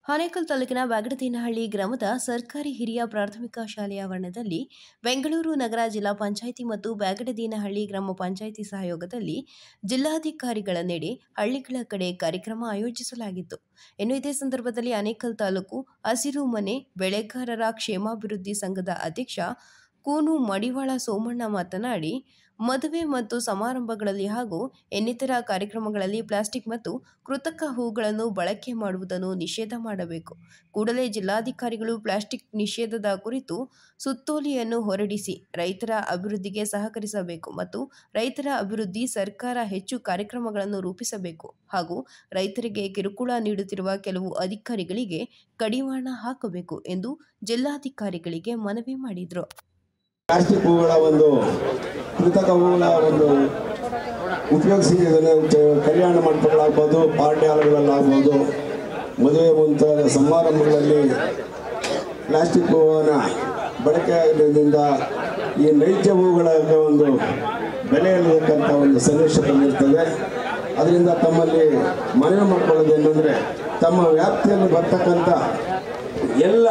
ಆನೇಕಲ್ ತಾಲೂಕಿನ ಬ್ಯಾಗಡತೇನಹಳ್ಳಿ ಗ್ರಾಮದ ಸರ್ಕಾರಿ ಹಿರಿಯ ಪ್ರಾಥಮಿಕ ಶಾಲೆಯ ಆವರಣದಲ್ಲಿ ಬೆಂಗಳೂರು ನಗರ ಜಿಲ್ಲಾ ಪಂಚಾಯಿತಿ ಮತ್ತು ಬ್ಯಾಗಡದೇನಹಳ್ಳಿ ಗ್ರಾಮ ಪಂಚಾಯಿತಿ ಸಹಯೋಗದಲ್ಲಿ ಜಿಲ್ಲಾಧಿಕಾರಿಗಳ ನೆಡೆ ಹಳ್ಳಿಗಳ ಕಡೆ ಕಾರ್ಯಕ್ರಮ ಆಯೋಜಿಸಲಾಗಿತ್ತು ಇನ್ನು ಇದೇ ಸಂದರ್ಭದಲ್ಲಿ ಆನೇಕಲ್ ತಾಲೂಕು ಹಸಿರು ಮನೆ ಬೆಳೆಗಾರರ ಕ್ಷೇಮಾಭಿವೃದ್ಧಿ ಸಂಘದ ಅಧ್ಯಕ್ಷ ಕೂನು ಮಡಿವಾಳ ಸೋಮಣ್ಣ ಮಾತನಾಡಿ ಮದುವೆ ಮತ್ತು ಸಮಾರಂಭಗಳಲ್ಲಿ ಹಾಗೂ ಇನ್ನಿತರ ಕಾರ್ಯಕ್ರಮಗಳಲ್ಲಿ ಪ್ಲಾಸ್ಟಿಕ್ ಮತ್ತು ಕೃತಕ ಹೂಗಳನ್ನು ಬಳಕೆ ಮಾಡುವುದನ್ನು ನಿಷೇಧ ಮಾಡಬೇಕು ಕೂಡಲೇ ಜಿಲ್ಲಾಧಿಕಾರಿಗಳು ಪ್ಲಾಸ್ಟಿಕ್ ನಿಷೇಧದ ಕುರಿತು ಸುತ್ತೋಲೆಯನ್ನು ಹೊರಡಿಸಿ ರೈತರ ಅಭಿವೃದ್ಧಿಗೆ ಸಹಕರಿಸಬೇಕು ಮತ್ತು ರೈತರ ಅಭಿವೃದ್ಧಿ ಸರ್ಕಾರ ಹೆಚ್ಚು ಕಾರ್ಯಕ್ರಮಗಳನ್ನು ರೂಪಿಸಬೇಕು ಹಾಗೂ ರೈತರಿಗೆ ಕಿರುಕುಳ ನೀಡುತ್ತಿರುವ ಕೆಲವು ಅಧಿಕಾರಿಗಳಿಗೆ ಕಡಿವಾಣ ಹಾಕಬೇಕು ಎಂದು ಜಿಲ್ಲಾಧಿಕಾರಿಗಳಿಗೆ ಮನವಿ ಮಾಡಿದರು ಪ್ಲಾಸ್ಟಿಕ್ ಹೂಗಳ ಒಂದು ಕೃತಕ ಹೂಗಳ ಒಂದು ಉಪಯೋಗಿಸಿ ಇದನ್ನು ಚ- ಕಲ್ಯಾಣ ಮಂಟಪಗಳಾಗ್ಬೋದು ಪಾರ್ಟಿ ಹಾಲ್ಗಳಲ್ಲಾಗ್ಬೋದು ಮದುವೆ ಮುಂತಾದ ಸಮಾರಂಭಗಳಲ್ಲಿ ಪ್ಲಾಸ್ಟಿಕ್ ಹೂವನ್ನು ಬಳಕೆ ಆಗೋದ್ರಿಂದ ಈ ನೈಜ ಹೂಗಳ ಒಂದು ಬೆಲೆಯಲ್ಲಿರ್ತಕ್ಕಂಥ ಒಂದು ಸನ್ನಿವೇಶ ಬಂದಿರ್ತದೆ ಅದರಿಂದ ತಮ್ಮಲ್ಲಿ ಮನವಿ ಮಾಡ್ಕೊಳ್ಳೋದೇನೆಂದರೆ ತಮ್ಮ ವ್ಯಾಪ್ತಿಯಲ್ಲಿ ಬರ್ತಕ್ಕಂಥ ಎಲ್ಲ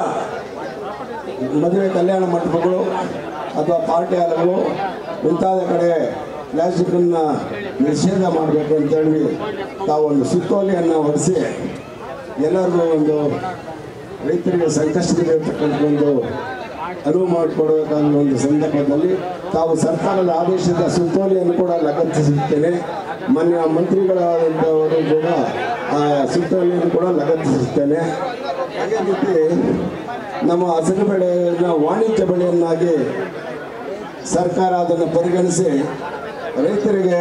ಮದುವೆ ಕಲ್ಯಾಣ ಮಂಟಪಗಳು ಅಥವಾ ಪಾರ್ಟಿ ಹಾಲ್ಗಳು ಮುಂತಾದ ಕಡೆ ಪ್ಲಾಸ್ಟಿಕ್ಕನ್ನು ನಿಷೇಧ ಮಾಡಬೇಕು ಅಂತೇಳಿ ತಾವೊಂದು ಸುತ್ತೋಲೆಯನ್ನು ಹೊರಿಸಿ ಎಲ್ಲರಿಗೂ ಒಂದು ರೈತರಿಗೆ ಸಂಕಷ್ಟದಲ್ಲಿರ್ತಕ್ಕಂಥ ಒಂದು ಅನುವು ಮಾಡಿಕೊಡಬೇಕಾದ ಒಂದು ಸಂದರ್ಭದಲ್ಲಿ ತಾವು ಸರ್ಕಾರದ ಆದೇಶದ ಸುತ್ತೋಲೆಯನ್ನು ಕೂಡ ಲಗತ್ತಿಸುತ್ತೇನೆ ಮಾನ್ಯ ಮಂತ್ರಿಗಳಾದಂಥವರು ಕೂಡ ಆ ಸುತ್ತೋಲೆಯನ್ನು ಕೂಡ ಲಗತ್ತಿಸುತ್ತೇನೆ ಅದೇ ರೀತಿ ನಮ್ಮ ಹಸಿರು ಬೆಳೆಯನ್ನು ವಾಣಿಜ್ಯ ಬೆಳೆಯನ್ನಾಗಿ ಸರ್ಕಾರ ಅದನ್ನು ಪರಿಗಣಿಸಿ ರೈತರಿಗೆ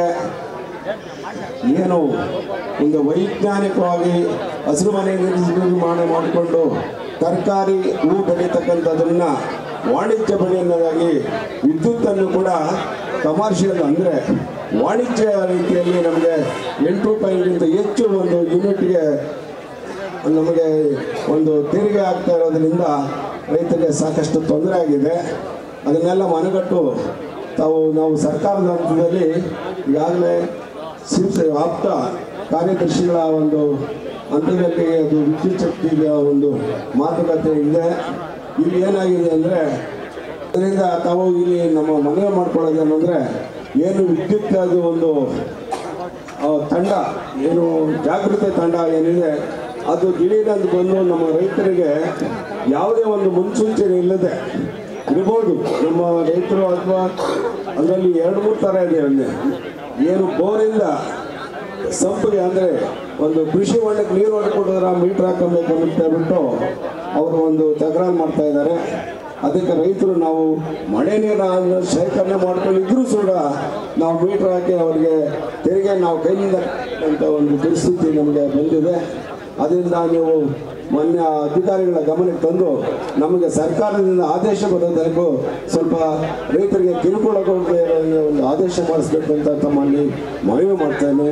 ಏನು ಒಂದು ವೈಜ್ಞಾನಿಕವಾಗಿ ಹಸಿರು ಮನೆ ನಿರ್ಮಾಣ ಮಾಡಿಕೊಂಡು ತರಕಾರಿ ಹೂ ಬೆಳೀತಕ್ಕಂಥದನ್ನ ವಾಣಿಜ್ಯ ಬೆಳೆಯನ್ನಾಗಿ ವಿದ್ಯುತ್ತನ್ನು ಕೂಡ ಕಮರ್ಷಿಯಲ್ ಅಂದರೆ ವಾಣಿಜ್ಯ ರೀತಿಯಲ್ಲಿ ನಮಗೆ ಎಂಟು ರೂಪಾಯಿಗಿಂತ ಹೆಚ್ಚು ಒಂದು ಯೂನಿಟ್ಗೆ ನಮಗೆ ಒಂದು ತೆರಿಗೆ ಆಗ್ತಾ ಇರೋದ್ರಿಂದ ರೈತರಿಗೆ ಸಾಕಷ್ಟು ತೊಂದರೆ ಆಗಿದೆ ಅದನ್ನೆಲ್ಲ ಮನಗಟ್ಟು ತಾವು ನಾವು ಸರ್ಕಾರದ ಹಂತದಲ್ಲಿ ಈಗಾಗಲೇ ಸಿಮ್ಸ್ ಆಪ್ತ ಕಾರ್ಯದರ್ಶಿಗಳ ಒಂದು ಹಂತದಲ್ಲಿ ಅದು ವಿದ್ಯುತ್ ಶಕ್ತಿಯ ಒಂದು ಮಾತುಕತೆ ಇದೆ ಇಲ್ಲಿ ಏನಾಗಿದೆ ಅಂದರೆ ಅದರಿಂದ ತಾವು ಇಲ್ಲಿ ನಮ್ಮ ಮನವಿ ಮಾಡ್ಕೊಳ್ಳೋದೇನೆಂದರೆ ಏನು ವಿದ್ಯುತ್ ಅದು ಒಂದು ಆ, ತಂಡ ಏನು ಜಾಗೃತಿ ತಂಡ ಏನಿದೆ ಅದು ದಿಢೀರಂದು ಬಂದು ನಮ್ಮ ರೈತರಿಗೆ ಯಾವುದೇ ಒಂದು ಮುನ್ಸೂಚನೆ ಇಲ್ಲದೆ ಇರ್ಬೋದು ನಮ್ಮ ರೈತರು ಅಥವಾ ಅದರಲ್ಲಿ ಎರಡು ಮೂರು ಥರ ಇದೆ ಅಲ್ಲಿ ಏನು ಬೋರಿಂದ ಸಂಪಿಗೆ ಅಂದರೆ ಒಂದು ಕೃಷಿ ಹೊಂಡಕ್ಕೆ ನೀರು ಹೊಡ್ಕೊಟ್ಟಿದ್ರೆ ಮೀಟ್ರ್ ಹಾಕಬೇಕು ಅಂತ ಹೇಳ್ಬಿಟ್ಟು ಅವರು ಒಂದು ತಕರಾರು ಮಾಡ್ತಾ ಇದ್ದಾರೆ ಅದಕ್ಕೆ ರೈತರು ನಾವು ಮಳೆ ನೀರನ್ನು ಶೇಖರಣೆ ಮಾಡ್ಕೊಂಡಿದ್ರು ಕೂಡ ನಾವು ಮೀಟ್ರ್ ಹಾಕಿ ಅವರಿಗೆ ತೆರಿಗೆ ನಾವು ಕೈಯಿಂದ ಅಂತ ಒಂದು ಪರಿಸ್ಥಿತಿ ನಮಗೆ ಬಂದಿದೆ ಅದರಿಂದ ನೀವು ಮಾನ್ಯ ಅಧಿಕಾರಿಗಳ ಗಮನಕ್ಕೆ ತಂದು ನಮಗೆ ಸರ್ಕಾರದಿಂದ ಆದೇಶ ಬರೋದವರೆಗೂ ಸ್ವಲ್ಪ ರೈತರಿಗೆ ಕಿರುಕುಳ ಕೊಡದೆ ಇರೋ ಒಂದು ಆದೇಶ ಮಾಡಿಸ್ಬೇಕು ಅಂತ ತಮ್ಮಲ್ಲಿ ಮನವಿ ಮಾಡ್ತೇನೆ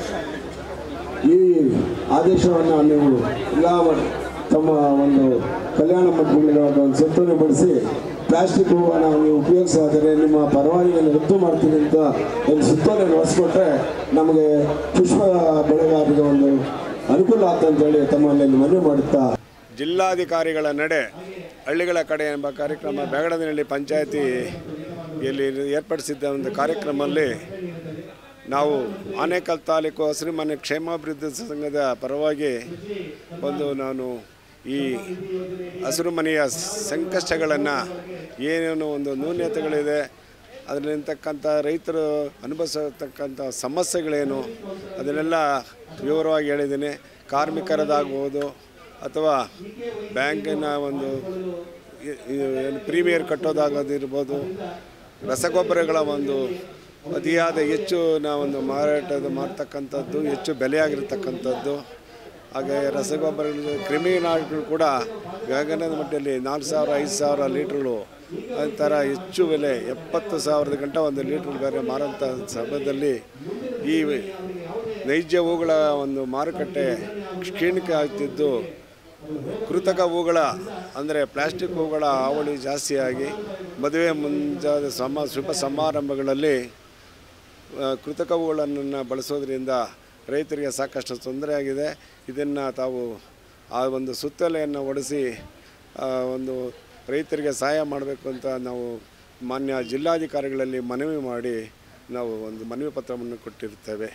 ಈ ಆದೇಶವನ್ನು ನೀವು ಎಲ್ಲ ತಮ್ಮ ಒಂದು ಕಲ್ಯಾಣ ಮಂಟಪಗಳಿಗೆ ಒಂದು ಸುತ್ತೋಲೆ ಬಡಿಸಿ ಪ್ಲಾಸ್ಟಿಕ್ ಹೂವನ್ನು ನೀವು ಉಪಯೋಗಿಸಾದರೆ ನಿಮ್ಮ ಪರವಾನಿಗೆಯನ್ನು ರದ್ದು ಮಾಡ್ತೀನಿ ಅಂತ ಒಂದು ಸುತ್ತೋಲೆ ಹೊರಿಸ್ಕೊಟ್ರೆ ನಮಗೆ ಪುಷ್ಪ ಬೆಳೆಗಾರರಿಗೆ ಒಂದು ಅನುಕೂಲ ಆಗ್ತಂತೇಳಿ ತಮ್ಮಲ್ಲಿ ಮನವಿ ಮಾಡುತ್ತಾ ಜಿಲ್ಲಾಧಿಕಾರಿಗಳ ನಡೆ ಹಳ್ಳಿಗಳ ಕಡೆ ಎಂಬ ಕಾರ್ಯಕ್ರಮ ಬೆಗಡದಿನಹಳ್ಳಿ ಪಂಚಾಯತಿಯಲ್ಲಿ ಏರ್ಪಡಿಸಿದ್ದ ಒಂದು ಕಾರ್ಯಕ್ರಮದಲ್ಲಿ ನಾವು ಆನೇಕಲ್ ತಾಲೂಕು ಹಸಿರುಮನೆ ಕ್ಷೇಮಾಭಿವೃದ್ಧಿ ಸಂಘದ ಪರವಾಗಿ ಒಂದು ನಾನು ಈ ಹಸಿರು ಮನೆಯ ಸಂಕಷ್ಟಗಳನ್ನು ಏನೇನು ಒಂದು ನ್ಯೂನ್ಯತೆಗಳಿದೆ ಅದರಲ್ಲಿರ್ತಕ್ಕಂಥ ರೈತರು ಅನುಭವಿಸತಕ್ಕಂಥ ಸಮಸ್ಯೆಗಳೇನು ಅದನ್ನೆಲ್ಲ ವಿವರವಾಗಿ ಹೇಳಿದ್ದೀನಿ ಕಾರ್ಮಿಕರದಾಗ್ಬೋದು ಅಥವಾ ಬ್ಯಾಂಕಿನ ಒಂದು ಇ- ಇ- ಏನು ಪ್ರೀಮಿಯರ್ ಕಟ್ಟೋದಾಗೋದಿರ್ಬೋದು ರಸಗೊಬ್ಬರಗಳ ಒಂದು ಅತಿಯಾದ ಹೆಚ್ಚು ನಾವೊಂದು ಮಾರಾಟದ ಮಾಡ್ತಕ್ಕಂಥದ್ದು ಹೆಚ್ಚು ಬೆಲೆಯಾಗಿರ್ತಕ್ಕಂಥದ್ದು ಹಾಗೆ ರಸಗೊಬ್ಬರಗಳು ಕ್ರಿಮಿನಾಶಕಗಳು ಕೂಡ ಗಗನದ ಮಟ್ಟದಲ್ಲಿ ನಾಲ್ಕು ಸಾವಿರ ಐದು ಸಾವಿರ ಲೀಟ್ರುಗಳು ಒಂಥರ ಹೆಚ್ಚು ಬೆಲೆ ಎಪ್ಪತ್ತು ಸಾವಿರದ ಗಂಟ ಒಂದು ಲೀಟ್ರ್ ಬೇರೆ ಮಾರೋಂಥ ಸಮಯದಲ್ಲಿ ಈ ನೈಜ ಹೂಗಳ ಒಂದು ಮಾರುಕಟ್ಟೆ ಕ್ಷೀಣಿಕೆ ಆಗ್ತಿದ್ದು ಕೃತಕ ಹೂಗಳ ಅಂದರೆ ಪ್ಲಾಸ್ಟಿಕ್ ಹೂಗಳ ಹಾವಳಿ ಜಾಸ್ತಿಯಾಗಿ ಮದುವೆ ಮುಂಜಾದ ಸಮ ಶುಭ ಸಮಾರಂಭಗಳಲ್ಲಿ ಆ, ಕೃತಕ ಹೂಗಳನ್ನು ಬಳಸೋದ್ರಿಂದ ರೈತರಿಗೆ ಸಾಕಷ್ಟು ತೊಂದರೆ ಆಗಿದೆ ಇದನ್ನು ತಾವು ಆ ಒಂದು ಸುತ್ತಲೆಯನ್ನು ಒಡಿಸಿ ಆ, ಒಂದು ರೈತರಿಗೆ ಸಹಾಯ ಮಾಡಬೇಕು ಅಂತ ನಾವು ಮಾನ್ಯ ಜಿಲ್ಲಾಧಿಕಾರಿಗಳಲ್ಲಿ ಮನವಿ ಮಾಡಿ ನಾವು ಒಂದು ಮನವಿ ಪತ್ರವನ್ನು ಕೊಟ್ಟಿರ್ತೇವೆ